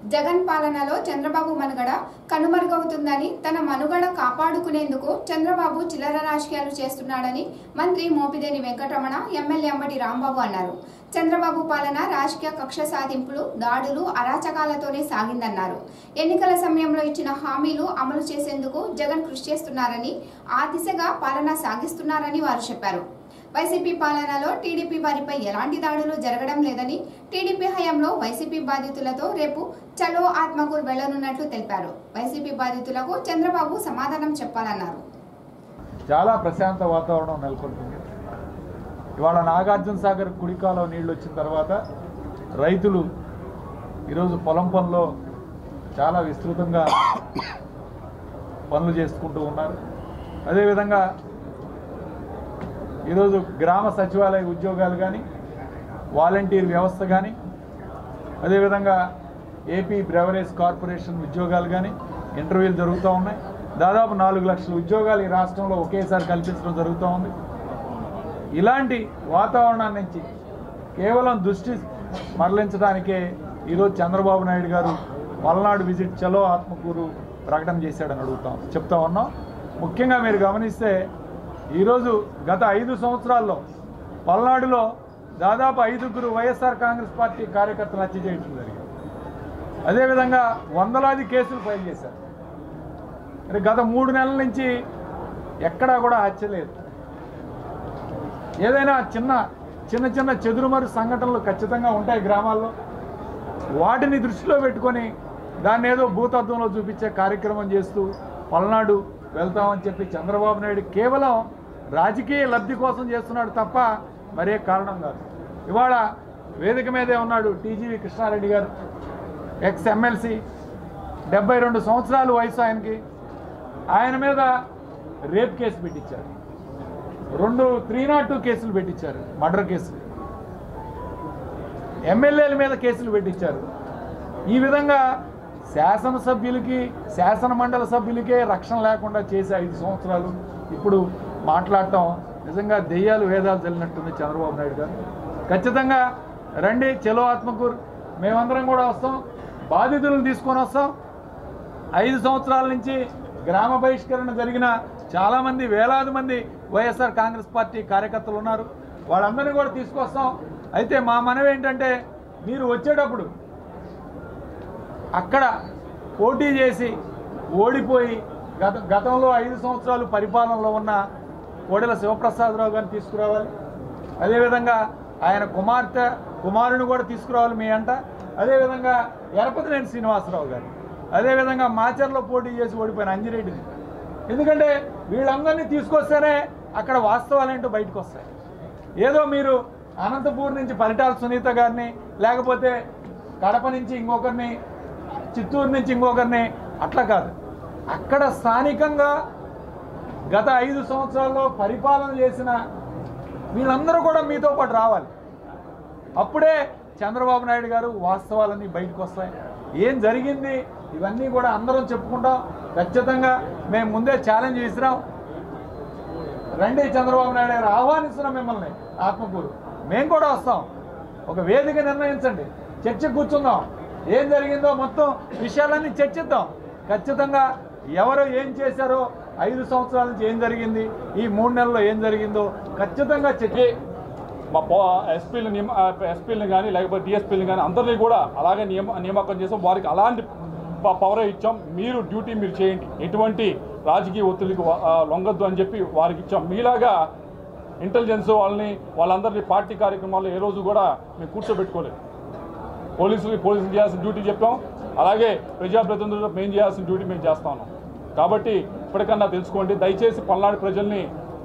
జగన్ పాలనలో చంద్రబాబు మనుగడ కనుమరుగవుతుందని తన మనుగడ కాపాడుకునేందుకు చంద్రబాబు చిల్లర రాజకీయాలు చేస్తున్నాడని మంత్రి మోపిదేని వెంకటరమణ ఎమ్మెల్యే అంబటి రాంబాబు అన్నారు చంద్రబాబు పాలన రాజకీయ కక్ష సాధింపులు దాడులు అరాచకాలతోనే సాగిందన్నారు ఎన్నికల సమయంలో ఇచ్చిన హామీలు అమలు చేసేందుకు జగన్ కృషి చేస్తున్నారని ఆ దిశగా పాలన సాగిస్తున్నారని వారు చెప్పారు వైసీపీ పాలనలో టీడీపీ వారిపై ఎలాంటి దాడులు జరగడం లేదని టీడీపీ హయాంలో వైసీపీ బాధితులతో రేపు చలో ఆత్మకూరు వెళ్లనున్నట్లు తెలిపారు వైసీపీ బాధితులకు చంద్రబాబు సమాధానం చెప్పాలన్నారు చాలా ప్రశాంత వాతావరణం నెలకొల్పింది ఇవాళ నాగార్జున సాగర్ కుడికాలో నీళ్ళు వచ్చిన తర్వాత రైతులు ఈరోజు పొలం పనిలో చాలా విస్తృతంగా పనులు చేసుకుంటూ ఉన్నారు అదేవిధంగా ఈరోజు గ్రామ సచివాలయ ఉద్యోగాలు కానీ వాలంటీర్ వ్యవస్థ కానీ అదేవిధంగా ఏపీ బ్రెవరేజ్ కార్పొరేషన్ ఉద్యోగాలు కానీ ఇంటర్వ్యూలు జరుగుతూ ఉన్నాయి దాదాపు నాలుగు లక్షల ఉద్యోగాలు ఈ రాష్ట్రంలో ఒకేసారి కల్పించడం జరుగుతూ ఉంది ఇలాంటి వాతావరణాన్ని నుంచి కేవలం దృష్టి మరలించడానికే ఈరోజు చంద్రబాబు నాయుడు గారు పల్నాడు విజిట్ చలో ఆత్మకూరు ప్రకటన చేశాడని అడుగుతాం చెప్తా ఉన్నాం ముఖ్యంగా మీరు గమనిస్తే ఈరోజు గత ఐదు సంవత్సరాల్లో పల్నాడులో దాదాపు ఐదుగురు వైఎస్ఆర్ కాంగ్రెస్ పార్టీ కార్యకర్తలు హత్య చేయడం జరిగింది అదేవిధంగా వందలాది కేసులు ఫైల్ చేశారు మరి గత మూడు నెలల నుంచి ఎక్కడా కూడా హత్య లేదు ఏదైనా చిన్న చిన్న చిన్న చెదురుమరు సంఘటనలు ఖచ్చితంగా ఉంటాయి గ్రామాల్లో వాటిని దృష్టిలో పెట్టుకొని దాన్ని ఏదో భూతత్వంలో చూపించే కార్యక్రమం చేస్తూ పల్నాడు వెళ్తామని చెప్పి చంద్రబాబు నాయుడు కేవలం రాజకీయ లబ్ధి కోసం చేస్తున్నాడు తప్ప మరే కారణం కాదు ఇవాళ వేదిక మీదే ఉన్నాడు టీజీవీ కృష్ణారెడ్డి గారు ఎక్స్ ఎమ్మెల్సీ డెబ్బై రెండు సంవత్సరాలు వయసు ఆయనకి ఆయన మీద రేప్ కేసు పెట్టించారు రెండు త్రీ నాట్ టూ కేసులు పెట్టించారు మర్డర్ కేసులు ఎమ్మెల్యేల మీద కేసులు పెట్టించారు ఈ విధంగా శాసనసభ్యులకి శాసన మండలి సభ్యులకే రక్షణ లేకుండా చేసే ఐదు సంవత్సరాలు ఇప్పుడు మాట్లాడటం నిజంగా దెయ్యాలు వేదాలు చల్లినట్టుంది చంద్రబాబు నాయుడు గారు ఖచ్చితంగా రండి చలో ఆత్మకూరు మేమందరం కూడా వస్తాం బాధితులను తీసుకొని వస్తాం ఐదు సంవత్సరాల నుంచి గ్రామ బహిష్కరణ జరిగిన చాలామంది వేలాది మంది వైఎస్ఆర్ కాంగ్రెస్ పార్టీ కార్యకర్తలు ఉన్నారు వాళ్ళందరినీ కూడా తీసుకొస్తాం అయితే మా మనవి ఏంటంటే మీరు వచ్చేటప్పుడు అక్కడ పోటీ చేసి ఓడిపోయి గత గతంలో ఐదు సంవత్సరాలు పరిపాలనలో ఉన్న కోడెల శివప్రసాదరావు గారిని తీసుకురావాలి అదేవిధంగా ఆయన కుమార్తె కుమారుని కూడా తీసుకురావాలి మీ అంట అదేవిధంగా ఎరపతినేని శ్రీనివాసరావు గారు అదేవిధంగా మాచర్లో పోటీ చేసి ఓడిపోయిన అంజిరెడ్డిని ఎందుకంటే వీళ్ళందరినీ తీసుకొస్తేనే అక్కడ వాస్తవాలు ఏంటో బయటకు వస్తాయి ఏదో మీరు అనంతపూర్ నుంచి పరిటాల సునీత గారిని లేకపోతే కడప నుంచి ఇంకొకరిని చిత్తూరు నుంచి ఇంకొకరిని అట్లా కాదు అక్కడ స్థానికంగా గత ఐదు సంవత్సరాల్లో పరిపాలన చేసిన వీళ్ళందరూ కూడా మీతో పాటు రావాలి అప్పుడే చంద్రబాబు నాయుడు గారు వాస్తవాలన్నీ బయటకు వస్తాయి ఏం జరిగింది ఇవన్నీ కూడా అందరం చెప్పుకుంటాం ఖచ్చితంగా మేము ముందే ఛాలెంజ్ చేసినాం రండి చంద్రబాబు నాయుడు గారు ఆహ్వానిస్తున్నాం మిమ్మల్ని ఆత్మకూరు మేము కూడా వస్తాం ఒక వేదిక నిర్ణయించండి చర్చ కూర్చుందాం ఏం జరిగిందో మొత్తం విషయాలన్నీ చర్చిద్దాం ఖచ్చితంగా ఎవరు ఏం చేశారో ఐదు సంవత్సరాల నుంచి ఏం జరిగింది ఈ మూడు నెలల్లో ఏం జరిగిందో ఖచ్చితంగా చర్చ మా పో ఎస్పీలు నియమ ఎస్పీలను కానీ లేకపోతే డిఎస్పీలను కానీ అందరినీ కూడా అలాగే నియమ నియామకం చేసాం వారికి అలాంటి ప- పవర్ ఇచ్చాం మీరు డ్యూటీ మీరు చేయండి ఎటువంటి రాజకీయ ఒత్తిడికి వ- ఆ, లొంగొద్దు అని చెప్పి వారికి ఇచ్చాం మీలాగా ఇంటెలిజెన్స్ వాళ్ళని వాళ్ళందరినీ పార్టీ కార్యక్రమాల్లో ఏ రోజు కూడా మేము కూర్చోబెట్టుకోలేదు పోలీసులకి పోలీసులు చేయాల్సిన డ్యూటీ చెప్పాం అలాగే ప్రజాప్రతినిధులు మేము చేయాల్సిన డ్యూటీ మేము చేస్తా ఉన్నాం కాబట్టి ఇప్పటికన్నా తెలుసుకోండి దయచేసి పల్నాడు ప్రజల్ని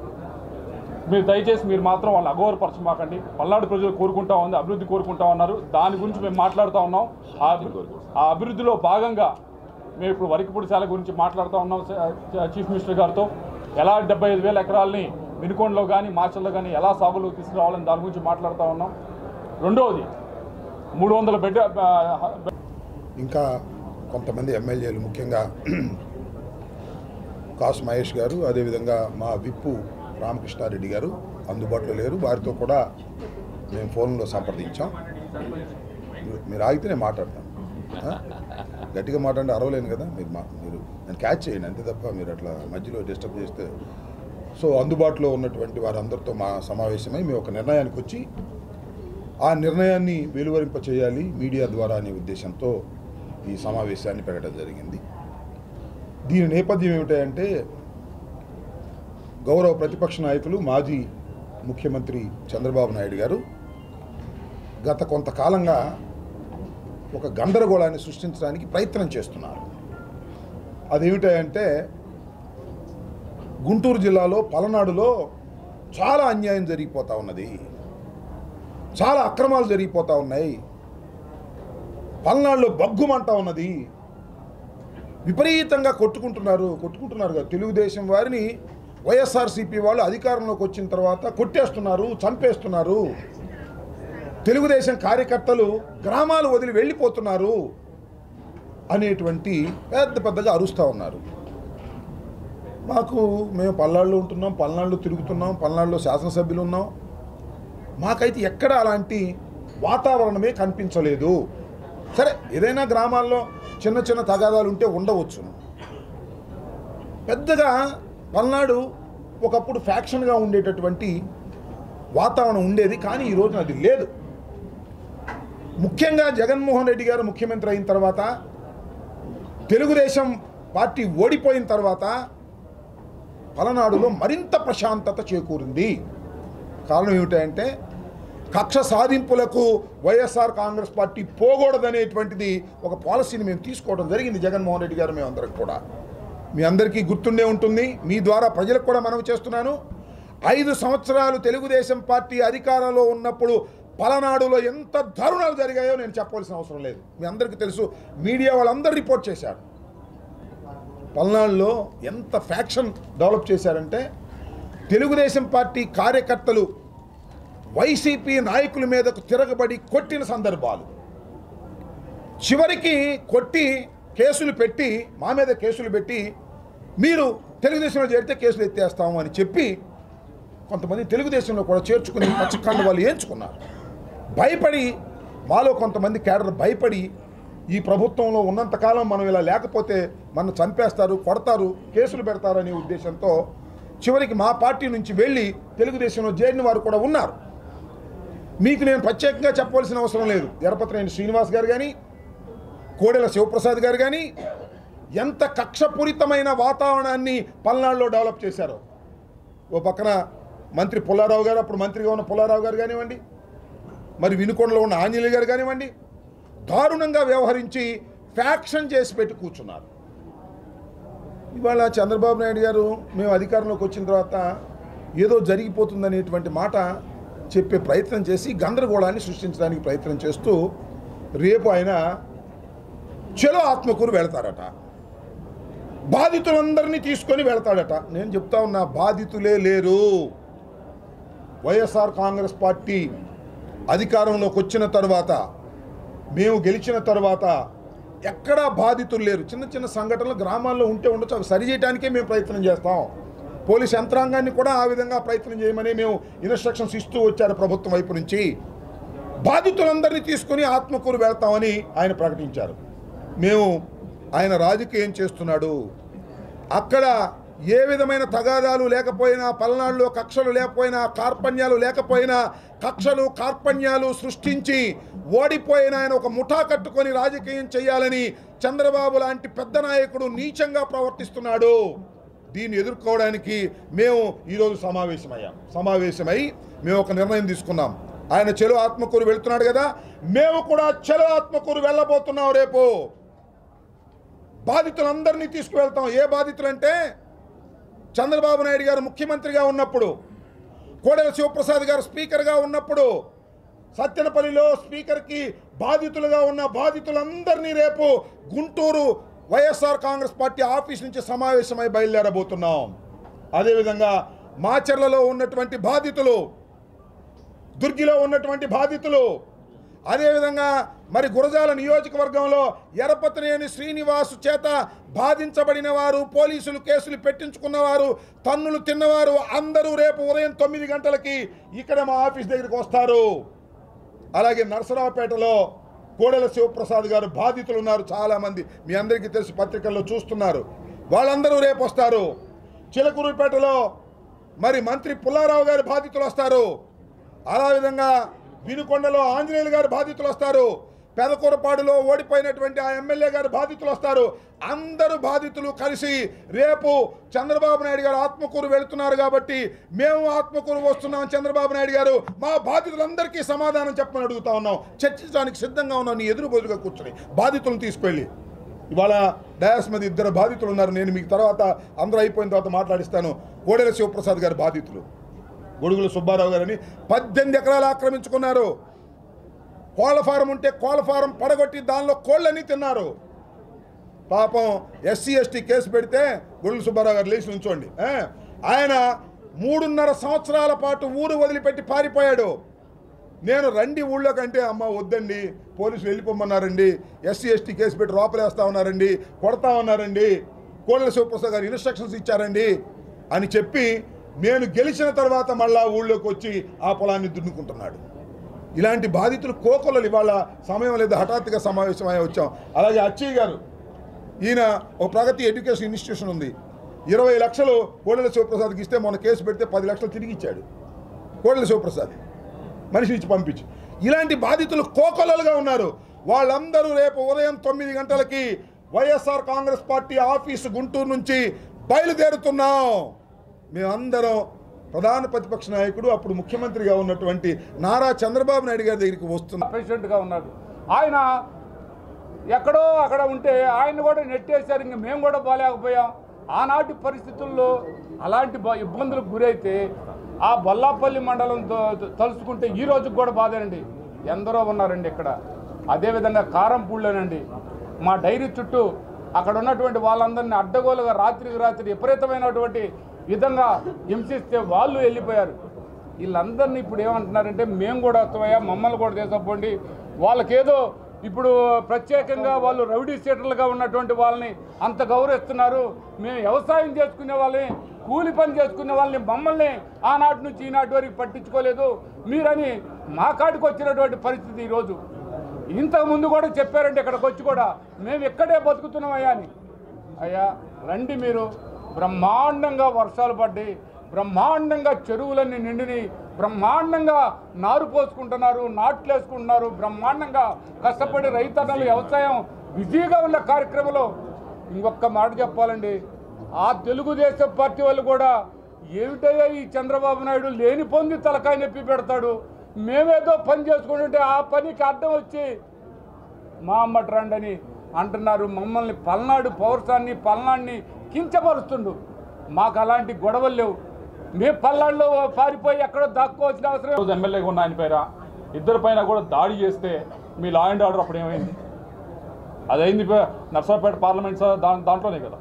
మీరు దయచేసి మీరు మాత్రం వాళ్ళని అగౌరవపరచమాకండి పల్నాడు ప్రజలు కోరుకుంటా ఉంది అభివృద్ధి కోరుకుంటా ఉన్నారు దాని గురించి మేము మాట్లాడుతూ ఉన్నాం ఆ అభి- ఆ అభివృద్ధిలో భాగంగా మేము ఇప్పుడు వరికపూడి శాల గురించి మాట్లాడుతూ ఉన్నాం చ- చీఫ్ మినిస్టర్ గారితో ఎలా డెబ్బై ఐదు వేల ఎకరాలని మినుకొండలో కానీ మార్చల్లో కానీ ఎలా సాగులోకి తీసుకురావాలని దాని గురించి మాట్లాడుతూ ఉన్నాం రెండవది మూడు వందల బెడ్ ఆ, ఇంకా కొంతమంది ఎమ్మెల్యేలు ముఖ్యంగా కాసు మహేష్ గారు అదేవిధంగా మా విప్పు రామకృష్ణారెడ్డి గారు అందుబాటులో లేరు వారితో కూడా మేము ఫోన్లో సంప్రదించాం మీరు- మీరు ఆగితే నేను మాట్లాడతాను ఆ? గట్టిగా మాట్లాడి అరవలేను కదా మీరు మా మీరు నేను క్యాచ్ చేయండి అంతే తప్ప మీరు అట్లా మధ్యలో డిస్టర్బ్ చేస్తే సో అందుబాటులో ఉన్నటువంటి వారందరితో మా సమావేశమై మేము ఒక నిర్ణయానికి వచ్చి ఆ నిర్ణయాన్ని వెలువరింప చేయాలి మీడియా ద్వారా అనే ఉద్దేశంతో ఈ సమావేశాన్ని పెట్టడం జరిగింది దీని నేపథ్యం ఏమిటంటే గౌరవ ప్రతిపక్ష నాయకులు మాజీ ముఖ్యమంత్రి చంద్రబాబు నాయుడు గారు గత కొంతకాలంగా ఒక గందరగోళాన్ని సృష్టించడానికి ప్రయత్నం చేస్తున్నారు అదేమిటంటే గుంటూరు జిల్లాలో పలనాడులో చాలా అన్యాయం జరిగిపోతూ ఉన్నది చాలా అక్రమాలు జరిగిపోతూ ఉన్నాయి పల్నాడులో బగ్గుమంటా ఉన్నది విపరీతంగా కొట్టుకుంటున్నారు కొట్టుకుంటున్నారు కదా తెలుగుదేశం వారిని వైఎస్ఆర్సీపీ వాళ్ళు అధికారంలోకి వచ్చిన తర్వాత కొట్టేస్తున్నారు చంపేస్తున్నారు తెలుగుదేశం కార్యకర్తలు గ్రామాలు వదిలి వెళ్ళిపోతున్నారు అనేటువంటి పెద్ద పెద్దగా అరుస్తూ ఉన్నారు మాకు మేము పల్నాడులో ఉంటున్నాం పల్నాడులో తిరుగుతున్నాం పల్నాడులో శాసనసభ్యులు ఉన్నాం మాకైతే ఎక్కడ అలాంటి వాతావరణమే కనిపించలేదు సరే ఏదైనా గ్రామాల్లో చిన్న చిన్న తగాదాలు ఉంటే ఉండవచ్చు పెద్దగా పల్నాడు ఒకప్పుడు ఫ్యాక్షన్గా ఉండేటటువంటి వాతావరణం ఉండేది కానీ ఈ రోజున అది లేదు ముఖ్యంగా జగన్మోహన్ రెడ్డి గారు ముఖ్యమంత్రి అయిన తర్వాత తెలుగుదేశం పార్టీ ఓడిపోయిన తర్వాత పలనాడులో మరింత ప్రశాంతత చేకూరింది కారణం ఏమిటంటే కక్ష సాధింపులకు వైఎస్ఆర్ కాంగ్రెస్ పార్టీ పోకూడదనేటువంటిది ఒక పాలసీని మేము తీసుకోవడం జరిగింది జగన్మోహన్ రెడ్డి గారు మేమందరికి కూడా మీ అందరికీ గుర్తుండే ఉంటుంది మీ ద్వారా ప్రజలకు కూడా మనవి చేస్తున్నాను ఐదు సంవత్సరాలు తెలుగుదేశం పార్టీ అధికారంలో ఉన్నప్పుడు పలనాడులో ఎంత దారుణాలు జరిగాయో నేను చెప్పవలసిన అవసరం లేదు మీ అందరికీ తెలుసు మీడియా వాళ్ళందరూ రిపోర్ట్ చేశారు పల్నాడులో ఎంత ఫ్యాక్షన్ డెవలప్ చేశారంటే తెలుగుదేశం పార్టీ కార్యకర్తలు వైసీపీ నాయకుల మీదకు తిరగబడి కొట్టిన సందర్భాలు చివరికి కొట్టి కేసులు పెట్టి మా మీద కేసులు పెట్టి మీరు తెలుగుదేశంలో చేరితే కేసులు ఎత్తేస్తాము అని చెప్పి కొంతమంది తెలుగుదేశంలో కూడా చేర్చుకుని పచ్చకండ వాళ్ళు ఏంచుకున్నారు భయపడి మాలో కొంతమంది కేడర్ భయపడి ఈ ప్రభుత్వంలో ఉన్నంతకాలం మనం ఇలా లేకపోతే మనం చంపేస్తారు కొడతారు కేసులు పెడతారు అనే ఉద్దేశంతో చివరికి మా పార్టీ నుంచి వెళ్ళి తెలుగుదేశంలో చేరిన వారు కూడా ఉన్నారు మీకు నేను ప్రత్యేకంగా చెప్పవలసిన అవసరం లేదు ఎరపతినేని శ్రీనివాస్ గారు కానీ కోడెల శివప్రసాద్ గారు కానీ ఎంత కక్షపూరితమైన వాతావరణాన్ని పల్నాడులో డెవలప్ చేశారో ఓ పక్కన మంత్రి పుల్లారావు గారు అప్పుడు మంత్రిగా ఉన్న పుల్లారావు గారు కానివ్వండి మరి వినుకొండలో ఉన్న ఆంజనేయులు గారు కానివ్వండి దారుణంగా వ్యవహరించి ఫ్యాక్షన్ చేసి పెట్టి కూర్చున్నారు ఇవాళ చంద్రబాబు నాయుడు గారు మేము అధికారంలోకి వచ్చిన తర్వాత ఏదో జరిగిపోతుందనేటువంటి మాట చెప్పే ప్రయత్నం చేసి గందరగోళాన్ని సృష్టించడానికి ప్రయత్నం చేస్తూ రేపు ఆయన చెలో ఆత్మకూరు వెళతారట బాధితులందరినీ తీసుకొని వెళతాడట నేను చెప్తా ఉన్నా బాధితులే లేరు వైఎస్ఆర్ కాంగ్రెస్ పార్టీ అధికారంలోకి వచ్చిన తర్వాత మేము గెలిచిన తర్వాత ఎక్కడా బాధితులు లేరు చిన్న చిన్న సంఘటనలు గ్రామాల్లో ఉంటే ఉండొచ్చు అవి సరిచేయడానికే మేము ప్రయత్నం చేస్తాం పోలీస్ యంత్రాంగాన్ని కూడా ఆ విధంగా ప్రయత్నం చేయమని మేము ఇన్స్ట్రక్షన్స్ ఇస్తూ వచ్చారు ప్రభుత్వం వైపు నుంచి బాధితులందరినీ తీసుకుని ఆత్మకూరు వెళ్తామని ఆయన ప్రకటించారు మేము ఆయన రాజకీయం చేస్తున్నాడు అక్కడ ఏ విధమైన తగాదాలు లేకపోయినా పల్నాడులో కక్షలు లేకపోయినా కార్పణ్యాలు లేకపోయినా కక్షలు కార్పణ్యాలు సృష్టించి ఓడిపోయిన ఆయన ఒక ముఠా కట్టుకొని రాజకీయం చేయాలని చంద్రబాబు లాంటి పెద్ద నాయకుడు నీచంగా ప్రవర్తిస్తున్నాడు దీన్ని ఎదుర్కోవడానికి మేము ఈరోజు సమావేశమయ్యాం సమావేశమై మేము ఒక నిర్ణయం తీసుకున్నాం ఆయన చెలో ఆత్మకూరు వెళ్తున్నాడు కదా మేము కూడా చెలో ఆత్మకూరు వెళ్ళబోతున్నాం రేపు బాధితులందరినీ తీసుకువెళ్తాం ఏ బాధితులు అంటే చంద్రబాబు నాయుడు గారు ముఖ్యమంత్రిగా ఉన్నప్పుడు కోడెల శివప్రసాద్ గారు స్పీకర్గా ఉన్నప్పుడు సత్యనపల్లిలో స్పీకర్కి బాధితులుగా ఉన్న బాధితులందరినీ రేపు గుంటూరు వైఎస్ఆర్ కాంగ్రెస్ పార్టీ ఆఫీస్ నుంచి సమావేశమై బయలుదేరబోతున్నాం అదేవిధంగా మాచర్లలో ఉన్నటువంటి బాధితులు దుర్గిలో ఉన్నటువంటి బాధితులు అదేవిధంగా మరి గురజాల నియోజకవర్గంలో ఎరపతినేని శ్రీనివాసు చేత బాధించబడిన వారు పోలీసులు కేసులు పెట్టించుకున్నవారు తన్నులు తిన్నవారు అందరూ రేపు ఉదయం తొమ్మిది గంటలకి ఇక్కడ మా ఆఫీస్ దగ్గరికి వస్తారు అలాగే నరసరావుపేటలో కోడెల శివప్రసాద్ గారు బాధితులు ఉన్నారు చాలామంది మీ అందరికీ తెలిసి పత్రికల్లో చూస్తున్నారు వాళ్ళందరూ రేపు వస్తారు చిలకూరుపేటలో మరి మంత్రి పుల్లారావు గారి బాధితులు వస్తారు అలా విధంగా వినుకొండలో ఆంజనేయులు గారి బాధితులు వస్తారు పెదకూరపాడులో ఓడిపోయినటువంటి ఆ ఎమ్మెల్యే గారి బాధితులు వస్తారు అందరూ బాధితులు కలిసి రేపు చంద్రబాబు నాయుడు గారు ఆత్మకూరు వెళుతున్నారు కాబట్టి మేము ఆత్మకూరు వస్తున్నాం చంద్రబాబు నాయుడు గారు మా బాధితులందరికీ సమాధానం చెప్పమని అడుగుతా ఉన్నాం చర్చించడానికి సిద్ధంగా ఉన్నాం నీ ఎదురు బదులుగా కూర్చొని బాధితులను తీసుకెళ్ళి ఇవాళ డయాస్ మీద ఇద్దరు బాధితులు ఉన్నారు నేను మీకు తర్వాత అందరూ అయిపోయిన తర్వాత మాట్లాడిస్తాను కోడెల శివప్రసాద్ గారి బాధితులు గొడుగుల సుబ్బారావు గారని పద్దెనిమిది ఎకరాలు ఆక్రమించుకున్నారు కోళ్ళ ఫారం ఉంటే కోళ్ళ ఫారం పడగొట్టి దానిలో కోళ్ళని తిన్నారు పాపం ఎస్సీ ఎస్టీ కేసు పెడితే గొడుగుల సుబ్బారావు గారు లేచి ఉంచోండి ఆ? ఆయన మూడున్నర సంవత్సరాల పాటు ఊరు వదిలిపెట్టి పారిపోయాడు నేను రండి ఊళ్ళో కంటే అమ్మ వద్దండి పోలీసులు వెళ్ళిపోమన్నారండి ఎస్సీ ఎస్టీ కేసు పెట్టి లోపలేస్తా ఉన్నారండి కొడతా ఉన్నారండి కోడెల శివప్రసాద్ గారు ఇన్స్ట్రక్షన్స్ ఇచ్చారండి అని చెప్పి నేను గెలిచిన తర్వాత మళ్ళా ఊళ్ళోకి వచ్చి ఆ పొలాన్ని దున్నుకుంటున్నాడు ఇలాంటి బాధితులు కోకొల్లలు ఇవాళ సమయం లేదు హఠాత్తుగా సమావేశమై వచ్చాం అలాగే అచ్చయ్య గారు ఈయన ఒక ప్రగతి ఎడ్యుకేషన్ ఇన్స్టిట్యూషన్ ఉంది ఇరవై లక్షలు కోడెల శివప్రసాద్కి ఇస్తే మొన్న కేసు పెడితే పది లక్షలు తిరిగి ఇచ్చాడు కోడెల శివప్రసాద్ మనిషిని ఇచ్చి పంపించి ఇలాంటి బాధితులు కోకొల్లలుగా ఉన్నారు వాళ్ళందరూ రేపు ఉదయం తొమ్మిది గంటలకి వైఎస్ఆర్ కాంగ్రెస్ పార్టీ ఆఫీసు గుంటూరు నుంచి బయలుదేరుతున్నాం మేమందరం ప్రధాన ప్రతిపక్ష నాయకుడు అప్పుడు ముఖ్యమంత్రిగా ఉన్నటువంటి నారా చంద్రబాబు నాయుడు గారి దగ్గరికి వస్తున్నాం ప్రెసిడెంట్గా ఉన్నాడు ఆయన ఎక్కడో అక్కడ ఉంటే ఆయన కూడా నెట్టేశారు ఇంక మేము కూడా బాగాలేకపోయాం ఆనాటి పరిస్థితుల్లో అలాంటి బ- ఇబ్బందులకు గురైతే ఆ బొల్లాపల్లి మండలం త- తలుచుకుంటే ఈ రోజుకి కూడా బాధేనండి ఎందరో ఉన్నారండి ఇక్కడ అదేవిధంగా కారంపూళ్ళేనండి మా డైరీ చుట్టూ అక్కడ ఉన్నటువంటి వాళ్ళందరినీ అడ్డగోలుగా రాత్రికి రాత్రి విపరీతమైనటువంటి విధంగా హింసిస్తే వాళ్ళు వెళ్ళిపోయారు వీళ్ళందరినీ ఇప్పుడు ఏమంటున్నారంటే మేము కూడా వస్తామయ్యా మమ్మల్ని కూడా తీసుకుపోండి వాళ్ళకేదో ఇప్పుడు ప్రత్యేకంగా వాళ్ళు రౌడీ సీటర్లుగా ఉన్నటువంటి వాళ్ళని అంత గౌరవిస్తున్నారు మేము వ్యవసాయం చేసుకునే వాళ్ళని కూలి పని చేసుకునే వాళ్ళని మమ్మల్ని ఆనాటి నుంచి ఈనాటి వరకు పట్టించుకోలేదు మీరని మా కాడికి వచ్చినటువంటి పరిస్థితి ఈరోజు ఇంతకు ముందు కూడా చెప్పారంటే ఇక్కడికి వచ్చి కూడా మేము ఇక్కడే బతుకుతున్నామయ్యా అని అయ్యా రండి మీరు బ్రహ్మాండంగా వర్షాలు పడ్డాయి బ్రహ్మాండంగా చెరువులన్నీ నిండిని బ్రహ్మాండంగా నారు పోసుకుంటున్నారు నాట్లు వేసుకుంటున్నారు బ్రహ్మాండంగా కష్టపడి రైతన్నలు వ్యవసాయం బిజీగా ఉన్న కార్యక్రమంలో ఇంకొక మాట చెప్పాలండి ఆ తెలుగుదేశం పార్టీ వాళ్ళు కూడా ఏమిటయ్యా ఈ చంద్రబాబు నాయుడు లేని పొంది తలకాయ నొప్పి పెడతాడు మేమేదో పని చేసుకుంటుంటే ఆ పనికి అడ్డం వచ్చి మా అమ్మట రండని అంటున్నారు మమ్మల్ని పల్నాడు పౌరసాన్ని పల్నాడిని కించపరుస్తుండు మాకు అలాంటి గొడవలు లేవు మేము పల్నాడులో పారిపోయి ఎక్కడో దాక్కోవాల్సిన అవసరం రోజు ఎమ్మెల్యేగా ఉన్న ఆయన పైన ఇద్దరి పైన కూడా దాడి చేస్తే మీ లా అండ్ ఆర్డర్ అప్పుడు ఏమైంది అదైంది పే- నర్సాపేట పార్లమెంట్ స- దా దాంట్లోనే కదా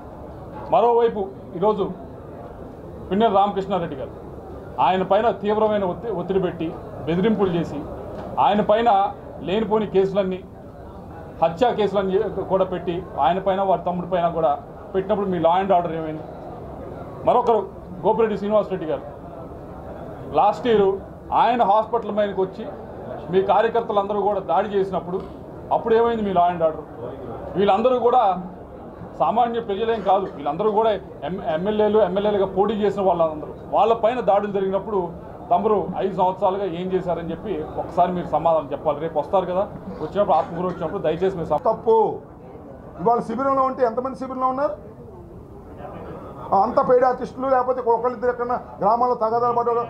మరోవైపు ఈరోజు పిన్నెల రామకృష్ణారెడ్డి గారు ఆయన పైన తీవ్రమైన ఒత్తి ఒత్తిడి పెట్టి బెదిరింపులు చేసి ఆయన పైన లేనిపోని కేసులన్నీ హత్యా కేసులన్నీ కూడా పెట్టి ఆయన పైన వారి తమ్ముడి పైన కూడా పెట్టినప్పుడు మీ లా అండ్ ఆర్డర్ ఏమైంది మరొకరు గోపిరెడ్డి శ్రీనివాసరెడ్డి గారు లాస్ట్ ఇయర్ ఆయన హాస్పిటల్ మీదకి వచ్చి మీ కార్యకర్తలందరూ కూడా దాడి చేసినప్పుడు అప్పుడు ఏమైంది మీ లా అండ్ ఆర్డర్ వీళ్ళందరూ కూడా సామాన్య ప్రజలేం కాదు వీళ్ళందరూ కూడా ఎమ్ ఎమ్మెల్యేలు ఎమ్మెల్యేలుగా పోటీ చేసిన వాళ్ళందరూ వాళ్ళ పైన దాడులు జరిగినప్పుడు తమరు ఐదు సంవత్సరాలుగా ఏం చేశారని చెప్పి ఒకసారి మీరు సమాధానం చెప్పాలి రేపు వస్తారు కదా వచ్చినప్పుడు ఆత్మగురు వచ్చినప్పుడు దయచేసి మీరు సమ- తప్పు ఇవాళ శిబిరంలో ఉంటే ఎంతమంది శిబిరంలో ఉన్నారు ఆ, అంత పెయిడ్ ఆర్టిస్టులు లేకపోతే ఒకళ్ళిద్దరు ఎక్కడ గ్రామాల్లో తగాదాలు పడ్డారు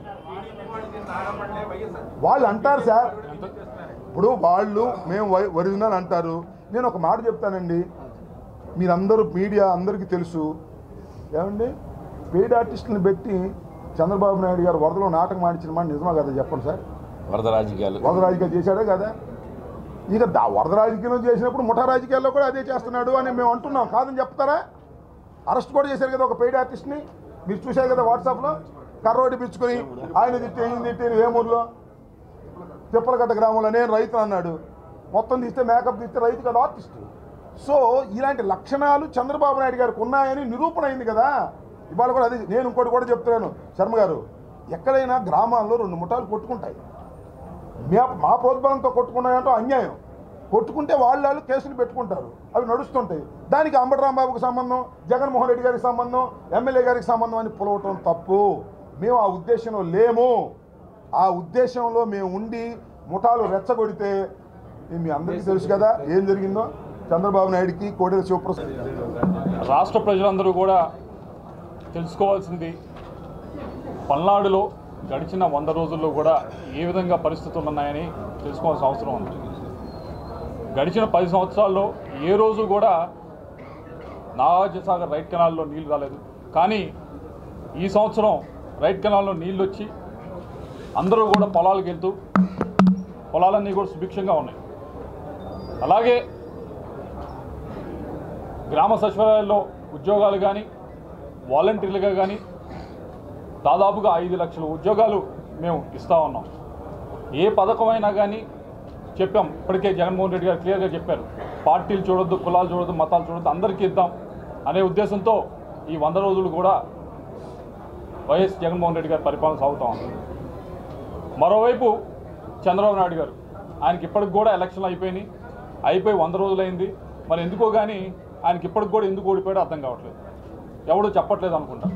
వాళ్ళు అంటారు సార్ ఇప్పుడు వాళ్ళు మేము వై- ఒరిజినల్ అంటారు నేను ఒక మాట చెప్తానండి మీరందరూ మీడియా అందరికీ తెలుసు ఏమండి పెయిడ్ ఆర్టిస్టులను పెట్టి చంద్రబాబు నాయుడు గారు వరదలో నాటకం ఆడించిన మాట నిజమా కదా చెప్పండి సార్ వరద రాజకీయాలు వరద రాజకీయాలు చేశాడే కదా ఇక దా వరద రాజకీయం చేసినప్పుడు ముఠా రాజకీయాల్లో కూడా అదే చేస్తున్నాడు అని మేము అంటున్నాం కాదని చెప్తారా అరెస్ట్ కూడా చేశారు కదా ఒక పెయిడ్ ఆర్టిస్ట్ని మీరు చూశారు కదా వాట్సాప్లో కర్రోటి పిచ్చుకొని ఆయన తిట్టి ఈయన తిట్టి వేమూరులో తిప్పలకట్ట గ్రామంలో నేను రైతు అన్నాడు మొత్తం తీస్తే మేకప్ తీస్తే రైతు కదా ఆర్టిస్ట్ సో ఇలాంటి లక్షణాలు చంద్రబాబు నాయుడు గారికి ఉన్నాయని నిరూపణ అయింది కదా ఇవాళ కూడా అది నేను ఇంకోటి కూడా చెప్తున్నాను శర్మ గారు ఎక్కడైనా గ్రామాల్లో రెండు ముఠాలు కొట్టుకుంటాయి మే మా ప్రోద్బలంతో కొట్టుకున్నాయంటో అన్యాయం కొట్టుకుంటే వాళ్ళు వాళ్ళు కేసులు పెట్టుకుంటారు అవి నడుస్తుంటాయి దానికి అంబటి రాంబాబుకి సంబంధం జగన్మోహన్ రెడ్డి గారికి సంబంధం ఎమ్మెల్యే గారికి సంబంధం అని పులవటం తప్పు మేము ఆ ఉద్దేశంలో లేము ఆ ఉద్దేశంలో మేము ఉండి ముఠాలు రెచ్చగొడితే ఇది మీ అందరికీ తెలుసు కదా ఏం జరిగిందో చంద్రబాబు నాయుడికి కోడెల శివప్రసాద్ రాష్ట్ర ప్రజలందరూ కూడా తెలుసుకోవాల్సింది పల్నాడులో గడిచిన వంద రోజుల్లో కూడా ఏ విధంగా పరిస్థితులు ఉన్నాయని తెలుసుకోవాల్సిన అవసరం ఉంది గడిచిన పది సంవత్సరాల్లో ఏ రోజు కూడా నాగార్జునసాగర్ రైట్ కెనాల్లో నీళ్లు రాలేదు కానీ ఈ సంవత్సరం రైట్ కెనాల్లో నీళ్ళు వచ్చి అందరూ కూడా పొలాలకు వెళ్తూ పొలాలన్నీ కూడా సుభిక్షంగా ఉన్నాయి అలాగే గ్రామ సచివాలయాల్లో ఉద్యోగాలు కానీ వాలంటీర్లుగా కానీ దాదాపుగా ఐదు లక్షల ఉద్యోగాలు మేము ఇస్తా ఉన్నాం ఏ పథకమైనా కానీ చెప్పాం ఇప్పటికే జగన్మోహన్ రెడ్డి గారు క్లియర్గా చెప్పారు పార్టీలు చూడొద్దు కులాలు చూడొద్దు మతాలు చూడొద్దు అందరికీ ఇద్దాం అనే ఉద్దేశంతో ఈ వంద రోజులు కూడా వైఎస్ జగన్మోహన్ రెడ్డి గారి పరిపాలన సాగుతూ ఉంది మరోవైపు చంద్రబాబు నాయుడు గారు ఆయనకి ఇప్పటికి కూడా ఎలక్షన్లు అయిపోయినాయి అయిపోయి వంద రోజులైంది మరి ఎందుకో కానీ ఆయనకి ఇప్పటికి కూడా ఎందుకు ఓడిపోయాడో అర్థం కావట్లేదు ఎవడు చెప్పట్లేదు అనుకుంటా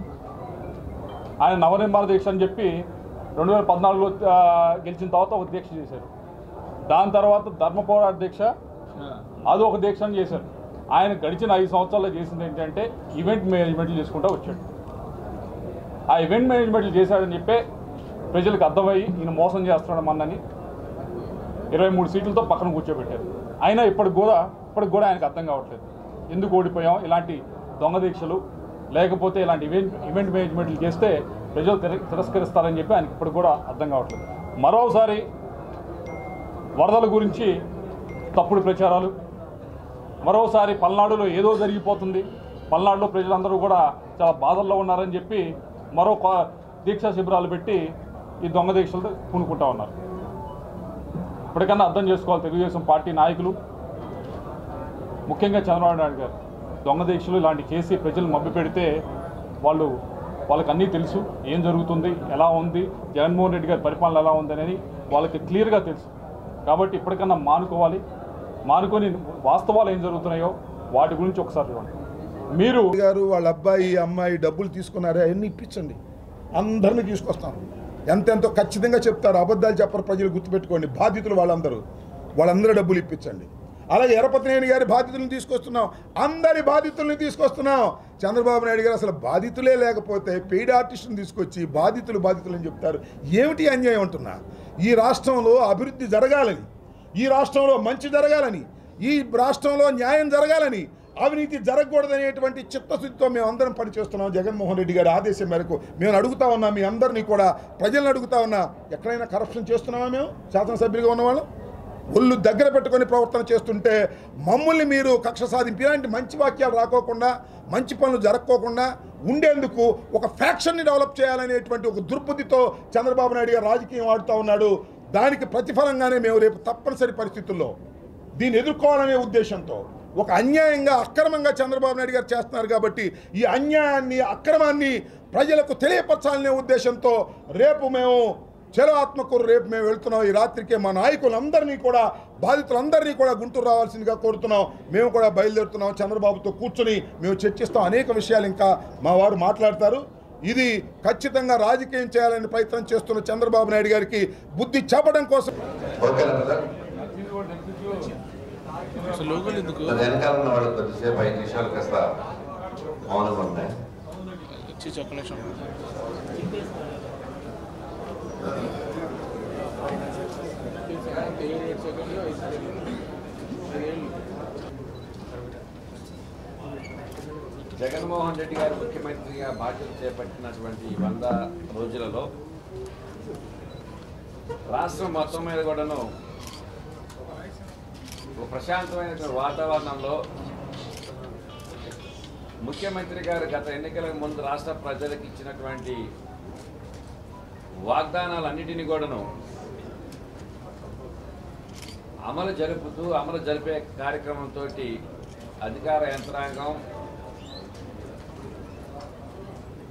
ఆయన నవనిర్మాణ దీక్ష అని చెప్పి రెండు వేల పద్నాలుగులో ఆ, గెలిచిన తర్వాత ఒక దీక్ష చేశారు దాని తర్వాత ధర్మ పోరాట దీక్ష అది ఒక దీక్ష అని చేశారు ఆయన గడిచిన ఐదు సంవత్సరాల్లో చేసింది ఏంటంటే ఈవెంట్ మేనేజ్మెంట్లు చేసుకుంటూ వచ్చాడు ఆ ఈవెంట్ మేనేజ్మెంట్లు చేశాడని చెప్పే ప్రజలకు అర్థమయ్యి ఈయన మోసం చేస్తున్నాడు మన్నని ఇరవై మూడు సీట్లతో పక్కన కూర్చోబెట్టారు అయినా ఇప్పటికి కూడా ఇప్పటికి కూడా ఆయనకు అర్థం కావట్లేదు ఎందుకు ఓడిపోయాం ఇలాంటి దొంగ దీక్షలు లేకపోతే ఇలాంటి ఈవెంట్ ఈవెంట్ మేనేజ్మెంట్లు చేస్తే ప్రజలు తిర- తిరస్కరిస్తారని చెప్పి ఆయనకి ఇప్పటికి కూడా అర్థం కావట్లేదు మరోసారి వరదల గురించి తప్పుడు ప్రచారాలు మరోసారి పల్నాడులో ఏదో జరిగిపోతుంది పల్నాడులో ప్రజలందరూ కూడా చాలా బాధల్లో ఉన్నారని చెప్పి మరో కొ- దీక్షా శిబిరాలు పెట్టి ఈ దొంగ దీక్షలు పూనుకుంటా ఉన్నారు ఇప్పటికన్నా అర్థం చేసుకోవాలి తెలుగుదేశం పార్టీ నాయకులు ముఖ్యంగా చంద్రబాబు నాయుడు గారు దొంగ దీక్షలు ఇలాంటి చేసి ప్రజలు మభ్య పెడితే వాళ్ళు వాళ్ళకి అన్నీ తెలుసు ఏం జరుగుతుంది ఎలా ఉంది జగన్మోహన్ రెడ్డి గారి పరిపాలన ఎలా ఉంది అనేది వాళ్ళకి క్లియర్గా తెలుసు కాబట్టి ఇప్పటికన్నా మానుకోవాలి మానుకొని వాస్తవాలు ఏం జరుగుతున్నాయో వాటి గురించి ఒకసారి చూడండి మీరు గారు వాళ్ళ అబ్బాయి అమ్మాయి డబ్బులు తీసుకున్నారే అవన్నీ ఇప్పించండి అందరినీ తీసుకొస్తాం ఎంతెంతో ఖచ్చితంగా చెప్తారు అబద్ధాలు చెప్పరు ప్రజలు గుర్తుపెట్టుకోండి బాధితులు వాళ్ళందరూ వాళ్ళందరూ డబ్బులు ఇప్పించండి అలాగే ఎరపతినేని గారి బాధితులను తీసుకొస్తున్నాం అందరి బాధితుల్ని తీసుకొస్తున్నాం చంద్రబాబు నాయుడు గారు అసలు బాధితులే లేకపోతే పెయిడ్ ఆర్టిస్టుని తీసుకొచ్చి బాధితులు బాధితులు అని చెప్తారు ఏమిటి అన్యాయం అంటున్నా ఈ రాష్ట్రంలో అభివృద్ధి జరగాలని ఈ రాష్ట్రంలో మంచి జరగాలని ఈ రాష్ట్రంలో న్యాయం జరగాలని అవినీతి జరగకూడదనేటువంటి చిత్తశుద్ధితో మేము అందరం పనిచేస్తున్నాం జగన్మోహన్ రెడ్డి గారి ఆదేశం మేరకు మేము అడుగుతా ఉన్నాం మీ అందరినీ కూడా ప్రజలను అడుగుతా ఉన్నా ఎక్కడైనా కరప్షన్ చేస్తున్నామా మేము శాసనసభ్యులుగా ఉన్నవాళ్ళం ఒళ్ళు దగ్గర పెట్టుకొని ప్రవర్తన చేస్తుంటే మమ్మల్ని మీరు కక్ష సాధింపు ఇలాంటి మంచి వాక్యాలు రాకోకుండా మంచి పనులు జరగకోకుండా ఉండేందుకు ఒక ఫ్యాక్షన్ని డెవలప్ చేయాలనేటువంటి ఒక దుర్బుద్ధితో చంద్రబాబు నాయుడు గారు రాజకీయం ఆడుతూ ఉన్నాడు దానికి ప్రతిఫలంగానే మేము రేపు తప్పనిసరి పరిస్థితుల్లో దీన్ని ఎదుర్కోవాలనే ఉద్దేశంతో ఒక అన్యాయంగా అక్రమంగా చంద్రబాబు నాయుడు గారు చేస్తున్నారు కాబట్టి ఈ అన్యాయాన్ని అక్రమాన్ని ప్రజలకు తెలియపరచాలనే ఉద్దేశంతో రేపు మేము చలో ఆత్మకూరు రేపు మేము వెళ్తున్నాం ఈ రాత్రికే మా నాయకులందరినీ కూడా బాధితులందరినీ కూడా గుంటూరు రావాల్సిందిగా కోరుతున్నాం మేము కూడా బయలుదేరుతున్నాం చంద్రబాబుతో కూర్చొని మేము చర్చిస్తాం అనేక విషయాలు ఇంకా మా వారు మాట్లాడతారు ఇది ఖచ్చితంగా రాజకీయం చేయాలని ప్రయత్నం చేస్తున్న చంద్రబాబు నాయుడు గారికి బుద్ధి చెప్పడం కోసం ఓకేనా బ్రదర్ అది వెనకాల ఉన్న వాళ్ళు కొద్దిసేపు ఐదు నిమిషాలు కాస్త మౌనంగా ఉన్నాయి జగన్మోహన్ రెడ్డి గారు ముఖ్యమంత్రిగా బాధ్యత చేపట్టినటువంటి ఈ వంద రోజులలో రాష్ట్రం మొత్తం మీద కూడాను ఒక ప్రశాంతమైనటువంటి వాతావరణంలో ముఖ్యమంత్రి గారు గత ఎన్నికలకు ముందు రాష్ట్ర ప్రజలకు ఇచ్చినటువంటి వాగ్దానాలన్నిటినీ కూడాను అమలు జరుపుతూ అమలు జరిపే కార్యక్రమంతో అధికార యంత్రాంగం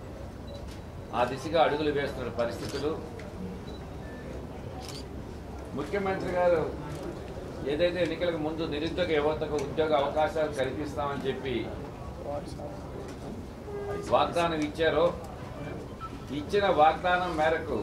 ఆ దిశగా అడుగులు వేస్తున్న పరిస్థితులు ముఖ్యమంత్రి గారు ఏదైతే ఎన్నికలకు ముందు నిరుద్యోగ యువతకు ఉద్యోగ అవకాశాలు కల్పిస్తామని చెప్పి వాగ్దానం ఇచ్చారో ఇచ్చిన వాగ్దానం మేరకు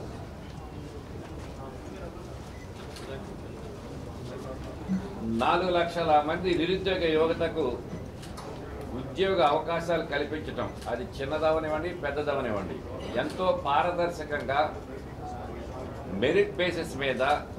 నాలుగు లక్షల మంది నిరుద్యోగ యువతకు ఉద్యోగ అవకాశాలు కల్పించటం అది చిన్నదవనివ్వండి పెద్దదవనివ్వండి ఎంతో పారదర్శకంగా మెరిట్ బేసిస్ మీద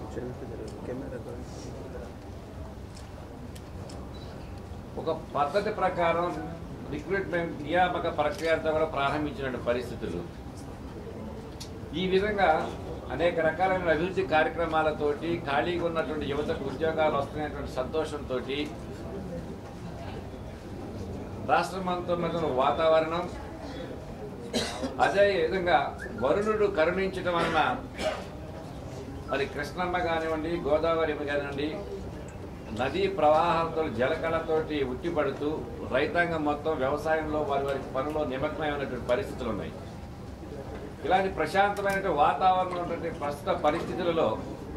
ఒక పద్ధతి ప్రకారం రిక్రూట్మెంట్ నియామక ప్రక్రియ అంతా కూడా ప్రారంభించిన పరిస్థితులు ఈ విధంగా అనేక రకాలైన అభివృద్ధి కార్యక్రమాలతోటి ఖాళీగా ఉన్నటువంటి యువతకు ఉద్యోగాలు వస్తున్నటువంటి సంతోషంతో రాష్ట్రం అంతా ఉన్నటువంటి వాతావరణం అదే విధంగా వరుణుడు కరుణించడం వలన మరి కృష్ణమ్మ కానివ్వండి గోదావరి కానివ్వండి నదీ ప్రవాహాలతో జలకళతోటి ఉట్టిపడుతూ రైతాంగం మొత్తం వ్యవసాయంలో వారి వారి పనుల్లో నిమగ్నమై ఉన్నటువంటి పరిస్థితులు ఉన్నాయి ఇలాంటి ప్రశాంతమైన వాతావరణం ఉన్నటువంటి ప్రస్తుత పరిస్థితులలో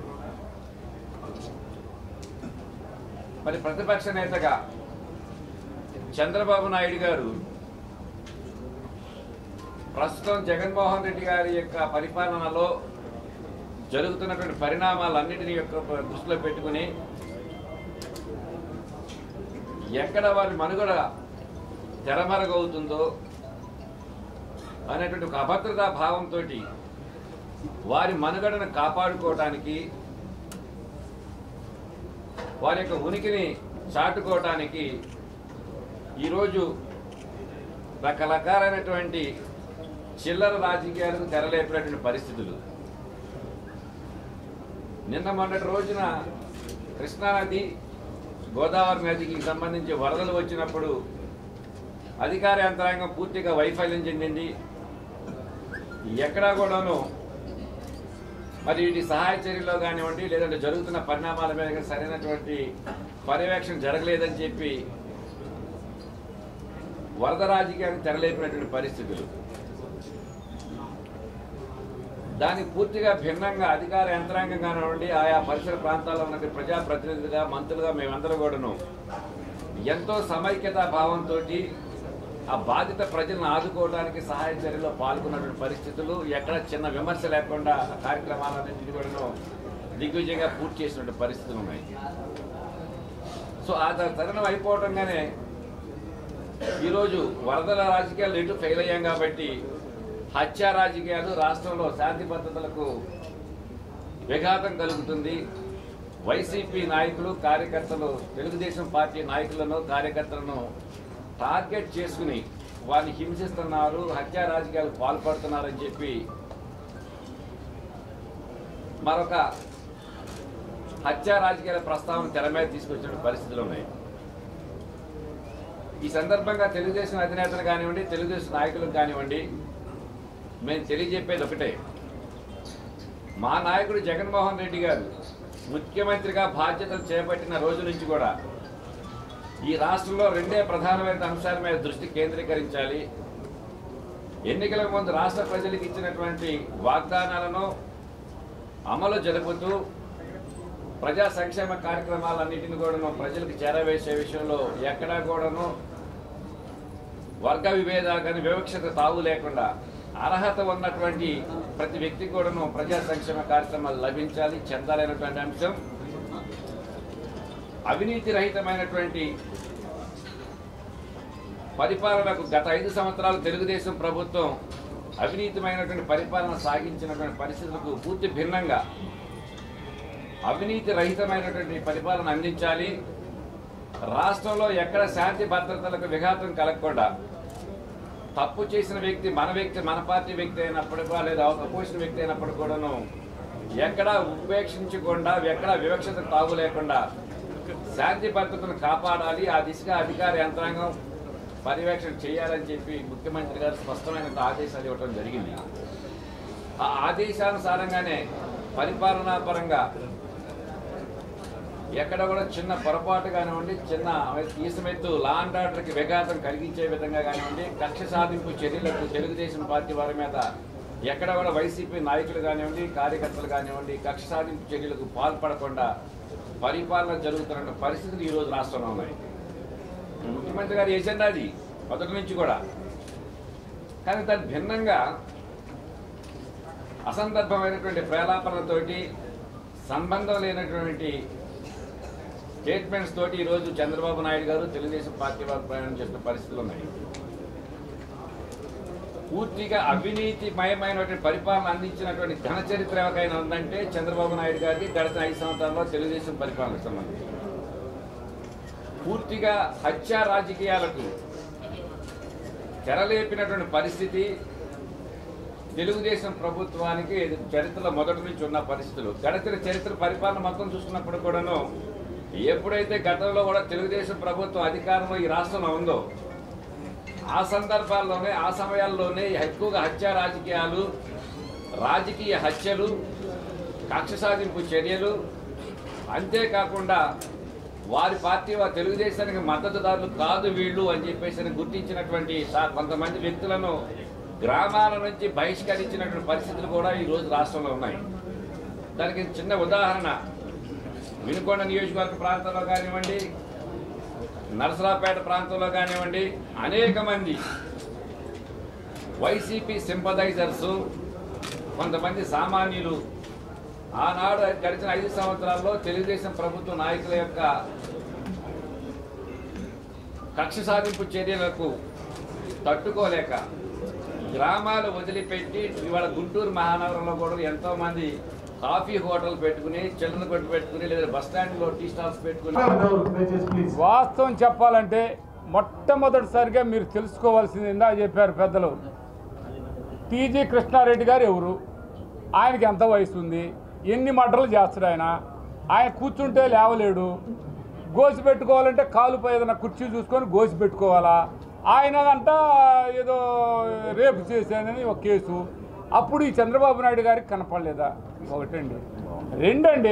మరి ప్రతిపక్ష నేతగా చంద్రబాబు నాయుడు గారు ప్రస్తుతం జగన్మోహన్ రెడ్డి గారి యొక్క పరిపాలనలో జరుగుతున్నటువంటి పరిణామాలన్నిటిని యొక్క దృష్టిలో పెట్టుకుని ఎక్కడ వారి మనుగడ తెరమరగవుతుందో అనేటువంటి ఒక అభద్రతా భావంతో వారి మనుగడను కాపాడుకోవటానికి వారి యొక్క ఉనికిని చాటుకోవటానికి ఈరోజు రకరకాలైనటువంటి చిల్లర రాజకీయాలకు తెరలేపినటువంటి పరిస్థితులు నిన్న మొన్నటి రోజున కృష్ణానది గోదావరి నదికి సంబంధించి వరదలు వచ్చినప్పుడు అధికార యంత్రాంగం పూర్తిగా వైఫల్యం చెందింది ఎక్కడా కూడాను మరి వీటి సహాయ చర్యలో కానివ్వండి లేదంటే జరుగుతున్న పరిణామాల మీద సరైనటువంటి పర్యవేక్షణ జరగలేదని చెప్పి వరద రాజకీయాన్ని తెరలేపినటువంటి పరిస్థితులు దానికి పూర్తిగా భిన్నంగా అధికార యంత్రాంగం కానివ్వండి ఆయా పరిసర ప్రాంతాల్లో ఉన్న ప్రజాప్రతినిధులుగా మంత్రులుగా మేమందరం కూడాను ఎంతో సమైక్యతా భావంతో ఆ బాధిత ప్రజలను ఆదుకోవడానికి సహాయ చర్యలో పాల్గొన్నటువంటి పరిస్థితులు ఎక్కడ చిన్న విమర్శ లేకుండా ఆ కార్యక్రమాలన్నింటినీ కూడాను దిగ్విజయంగా పూర్తి చేసినటువంటి పరిస్థితులు ఉన్నాయి సో ఆ తరుణం అయిపోవటంగానే ఈరోజు వరదల రాజకీయాలు ఎటు ఫెయిల్ అయ్యాం కాబట్టి హత్యా రాజకీయాలు రాష్ట్రంలో శాంతి భద్రతలకు విఘాతం కలుగుతుంది వైసీపీ నాయకులు కార్యకర్తలు తెలుగుదేశం పార్టీ నాయకులను కార్యకర్తలను టార్గెట్ చేసుకుని వారిని హింసిస్తున్నారు హత్యా రాజకీయాలకు పాల్పడుతున్నారని చెప్పి మరొక హత్యా రాజకీయాల ప్రస్తావన తెర మీద తీసుకొచ్చిన పరిస్థితులు ఉన్నాయి ఈ సందర్భంగా తెలుగుదేశం అధినేతలు కానివ్వండి తెలుగుదేశం నాయకులకు కానివ్వండి మేము తెలియజెప్పేది ఒకటే మా నాయకుడు జగన్మోహన్ రెడ్డి గారు ముఖ్యమంత్రిగా బాధ్యతలు చేపట్టిన రోజు నుంచి కూడా ఈ రాష్ట్రంలో రెండే ప్రధానమైన అంశాల మీద దృష్టి కేంద్రీకరించాలి ఎన్నికలకు ముందు రాష్ట్ర ప్రజలకు ఇచ్చినటువంటి వాగ్దానాలను అమలు జరుపుతూ ప్రజా సంక్షేమ కార్యక్రమాలన్నింటిని కూడాను ప్రజలకు చేరవేసే విషయంలో ఎక్కడా కూడాను వర్గ విభేదాలు కానీ వివక్షత తావు లేకుండా అర్హత ఉన్నటువంటి ప్రతి వ్యక్తి కూడాను ప్రజా సంక్షేమ కార్యక్రమాలు లభించాలి చెందాలనేటువంటి అంశం అవినీతి రహితమైనటువంటి పరిపాలనకు గత ఐదు సంవత్సరాలు తెలుగుదేశం ప్రభుత్వం అవినీతిమైనటువంటి పరిపాలన సాగించినటువంటి పరిస్థితులకు పూర్తి భిన్నంగా అవినీతి రహితమైనటువంటి పరిపాలన అందించాలి రాష్ట్రంలో ఎక్కడ శాంతి భద్రతలకు విఘాతం కలగకుండా తప్పు చేసిన వ్యక్తి మన వ్యక్తి మన పార్టీ వ్యక్తి అయినప్పటికీ లేదా అపోజిషన్ వ్యక్తి అయినప్పుడు కూడాను ఎక్కడా ఉపేక్షించకుండా ఎక్కడా వివక్షత తాగు లేకుండా శాంతి భద్రతను కాపాడాలి ఆ దిశగా అధికార యంత్రాంగం పర్యవేక్షణ చేయాలని చెప్పి ముఖ్యమంత్రి గారు స్పష్టమైన ఆదేశాలు ఇవ్వడం జరిగింది ఆ ఆదేశానుసారంగానే పరిపాలనా పరంగా ఎక్కడ కూడా చిన్న పొరపాటు కానివ్వండి చిన్న ఈసమెత్తు లా అండ్ ఆర్డర్కి విఘాతం కలిగించే విధంగా కానివ్వండి కక్ష సాధింపు చర్యలకు తెలుగుదేశం పార్టీ వారి మీద ఎక్కడ కూడా వైసీపీ నాయకులు కానివ్వండి కార్యకర్తలు కానివ్వండి కక్ష సాధింపు చర్యలకు పాల్పడకుండా పరిపాలన జరుగుతున్న పరిస్థితులు ఈరోజు రాష్ట్రంలో ఉన్నాయి ముఖ్యమంత్రి గారి ఎజెండా అది మొదటి నుంచి కూడా కానీ దాని భిన్నంగా అసందర్భమైనటువంటి ప్రేలాపనలతోటి సంబంధం లేనటువంటి స్టేట్మెంట్స్ తోటి ఈరోజు చంద్రబాబు నాయుడు గారు తెలుగుదేశం పార్టీ వారు ప్రయాణం చేస్తున్న పరిస్థితులు ఉన్నాయి పూర్తిగా అవినీతిమయమైనటువంటి పరిపాలన అందించినటువంటి ఘన చరిత్ర ఎవరికైనా ఉందంటే చంద్రబాబు నాయుడు గారికి గడిచిన ఐదు సంవత్సరాల్లో తెలుగుదేశం పరిపాలనకు సంబంధించి పూర్తిగా హత్యా రాజకీయాలకు తెరలేపినటువంటి పరిస్థితి తెలుగుదేశం ప్రభుత్వానికి చరిత్రలో మొదటి నుంచి ఉన్న పరిస్థితులు గడిచిన చరిత్ర పరిపాలన మొత్తం చూసుకున్నప్పుడు కూడాను ఎప్పుడైతే గతంలో కూడా తెలుగుదేశం ప్రభుత్వం అధికారంలో ఈ రాష్ట్రంలో ఉందో ఆ సందర్భాల్లోనే ఆ సమయాల్లోనే ఎక్కువగా హత్యా రాజకీయాలు రాజకీయ హత్యలు కక్ష సాధింపు చర్యలు అంతేకాకుండా వారి పార్టీ వారి తెలుగుదేశానికి మద్దతుదారులు కాదు వీళ్ళు అని చెప్పేసి గుర్తించినటువంటి సా- కొంతమంది వ్యక్తులను గ్రామాల నుంచి బహిష్కరించినటువంటి పరిస్థితులు కూడా ఈ రోజు రాష్ట్రంలో ఉన్నాయి దానికి చిన్న ఉదాహరణ వినుకొండ నియోజకవర్గ ప్రాంతంలో కానివ్వండి నరసరావుపేట ప్రాంతంలో కానివ్వండి అనేక మంది వైసీపీ సింపదైజర్స్ కొంతమంది సామాన్యులు ఆనాడు గడిచిన ఐదు సంవత్సరాల్లో తెలుగుదేశం ప్రభుత్వ నాయకుల యొక్క కక్ష సాధింపు చర్యలకు తట్టుకోలేక గ్రామాలు వదిలిపెట్టి ఇవాళ గుంటూరు మహానగరంలో కూడా ఎంతో మంది కాఫీ హోటల్ పెట్టుకుని చిల్లర కొట్టు పెట్టుకుని లేదా బస్ స్టాండ్లో టీ స్టాల్స్ పెట్టుకుని వాస్తవం చెప్పాలంటే మొట్టమొదటిసారిగా మీరు తెలుసుకోవాల్సింది ఇందా చెప్పారు పెద్దలు టీజీ కృష్ణారెడ్డి గారు ఎవరు ఆయనకి ఎంత వయసు ఉంది ఎన్ని మటర్లు చేస్తాడు ఆయన ఆయన కూర్చుంటే లేవలేడు గోసి పెట్టుకోవాలంటే కాలుపై ఏదైనా కుర్చీ చూసుకొని గోసి పెట్టుకోవాలా ఆయన అంట ఏదో రేపు చేశానని ఒక కేసు అప్పుడు ఈ చంద్రబాబు నాయుడు గారికి కనపడలేదా ఒకటండి రెండండి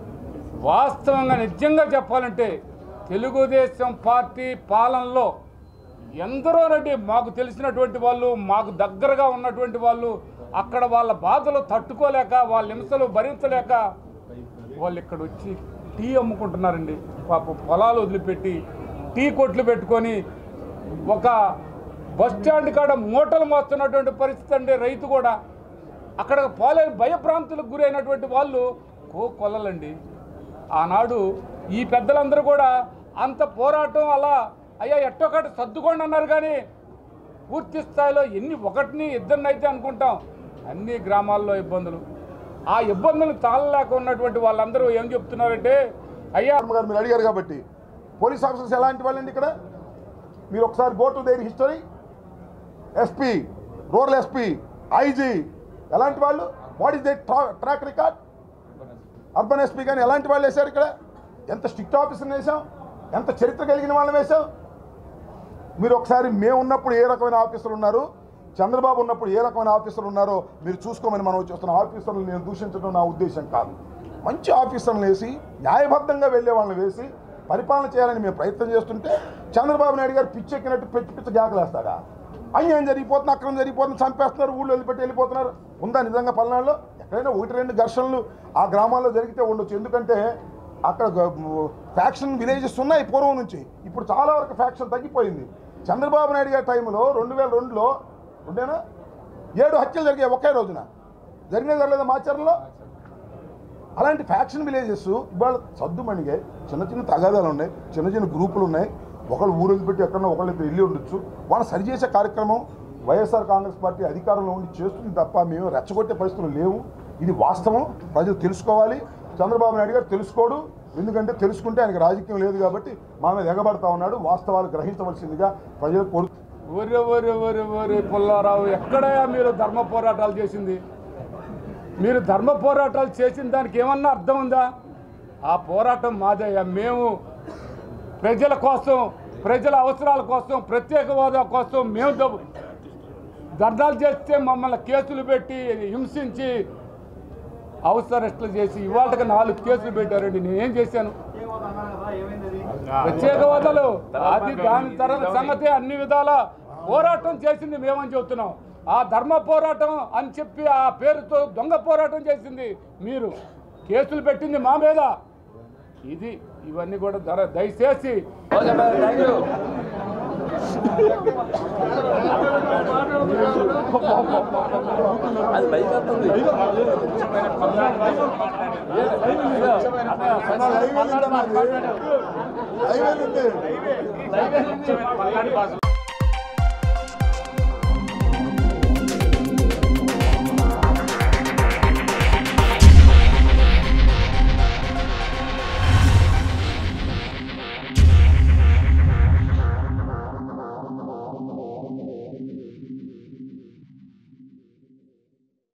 వాస్తవంగా నిజంగా చెప్పాలంటే తెలుగుదేశం పార్టీ పాలనలో ఎందరోనండి మాకు తెలిసినటువంటి వాళ్ళు మాకు దగ్గరగా ఉన్నటువంటి వాళ్ళు అక్కడ వాళ్ళ బాధలు తట్టుకోలేక వాళ్ళ హింసలు భరించలేక వాళ్ళు ఇక్కడ వచ్చి టీ అమ్ముకుంటున్నారండి పాప పొలాలు వదిలిపెట్టి టీ కొట్లు పెట్టుకొని ఒక బస్ స్టాండ్ కాడ మూటలు మోస్తున్నటువంటి పరిస్థితి అండి రైతు కూడా అక్కడ పోలే భయభ్రాంతులకు గురైనటువంటి వాళ్ళు కో కొల్లలండి ఆనాడు ఈ పెద్దలందరూ కూడా అంత పోరాటం అలా అయ్యా ఎట్టొకటి సర్దుకోండి అన్నారు కానీ పూర్తి స్థాయిలో ఎన్ని ఒకటిని ఇద్దరిని అయితే అనుకుంటాం అన్ని గ్రామాల్లో ఇబ్బందులు ఆ ఇబ్బందులు తాళలేక ఉన్నటువంటి వాళ్ళందరూ ఏం చెప్తున్నారంటే అయ్యా శర్మ గారు మీరు అడిగారు కాబట్టి పోలీస్ ఆఫీసర్స్ ఎలాంటి వాళ్ళండి ఇక్కడ మీరు ఒకసారి go to their history SP rural SP IG ఎలాంటి వాళ్ళు what is they track record urban SP కానీ ఎలాంటి వాళ్ళు వేశారు ఇక్కడ ఎంత స్ట్రిక్ట్ ఆఫీసర్ని వేసాం ఎంత చరిత్ర కలిగిన వాళ్ళని వేశాం మీరు ఒకసారి మేము ఉన్నప్పుడు ఏ రకమైన ఆఫీసర్లు ఉన్నారు చంద్రబాబు ఉన్నప్పుడు ఏ రకమైన ఆఫీసర్లు ఉన్నారో మీరు చూసుకోమని మనం చూస్తున్న ఆఫీసర్లు నేను దూషించడం నా ఉద్దేశం కాదు మంచి ఆఫీసర్లను వేసి న్యాయబద్ధంగా వెళ్ళే వాళ్ళని వేసి పరిపాలన చేయాలని మేము ప్రయత్నం చేస్తుంటే చంద్రబాబు నాయుడు గారు పిచ్చెక్కినట్టు పిచ్చి పిచ్చ జాకలేస్తాడా అన్యాయం జరిగిపోతుంది అక్రమం జరిగిపోతుంది చంపేస్తున్నారు ఊళ్ళో వదిలిపెట్టి వెళ్ళిపోతున్నారు ఉందా నిజంగా పల్నాడులో ఎక్కడైనా ఒకటి రెండు ఘర్షణలు ఆ గ్రామాల్లో జరిగితే ఉండొచ్చు ఎందుకంటే అక్కడ ఫ్యాక్షన్ విలేజెస్ ఉన్నాయి పూర్వం నుంచి ఇప్పుడు చాలా వరకు ఫ్యాక్షన్ తగ్గిపోయింది చంద్రబాబు నాయుడు గారి టైంలో రెండు వేల రెండులో ఉండేనా ఏడు హత్యలు జరిగాయి ఒకే రోజున జరిగిన జరగలేదా మాచర్లో అలాంటి ఫ్యాక్షన్ విలేజెస్ ఇవాళ సద్దు మణిగాయి చిన్న చిన్న తగాదాలు ఉన్నాయి చిన్న చిన్న గ్రూపులు ఉన్నాయి ఒకళ్ళు ఊరు పెట్టి ఎక్కడన్నా ఒకళ్ళు వెళ్ళి ఉండొచ్చు వాళ్ళని సరిచేసే కార్యక్రమం వైఎస్ఆర్ కాంగ్రెస్ పార్టీ అధికారంలో ఉండి చేస్తుంది తప్ప మేము రెచ్చగొట్టే పరిస్థితులు లేవు ఇది వాస్తవం ప్రజలు తెలుసుకోవాలి చంద్రబాబు నాయుడు గారు తెలుసుకోడు ఎందుకంటే తెలుసుకుంటే ఆయనకు రాజకీయం లేదు కాబట్టి మా మీద ఎగబడతా ఉన్నాడు వాస్తవాలు గ్రహించవలసిందిగా ప్రజలు కోరు ఒరే ఒరే ఒరే ఒరే పుల్లారావు ఎక్కడయా మీరు ధర్మ పోరాటాలు చేసింది మీరు ధర్మ పోరాటాలు చేసిన దానికి ఏమన్నా అర్థం ఉందా ఆ పోరాటం మాదయ్యా మేము ప్రజల కోసం ప్రజల అవసరాల కోసం ప్రత్యేక హోదా కోసం మేము దబ్- ధర్నాలు చేస్తే మమ్మల్ని కేసులు పెట్టి హింసించి హౌస్ అరెస్టులు చేసి ఇవాళకి నాలుగు కేసులు పెట్టారండి నేనేం చేశాను ప్రత్యేక హోదాలు అది దాని తర్వాత సంగతి అన్ని విధాల పోరాటం చేసింది మేమని చెబుతున్నాం ఆ ధర్మ పోరాటం అని చెప్పి ఆ పేరుతో దొంగ పోరాటం చేసింది మీరు కేసులు పెట్టింది మా మీద ఇది ఇవన్నీ కూడా ధర దయచేసి లైవ్ ఉంది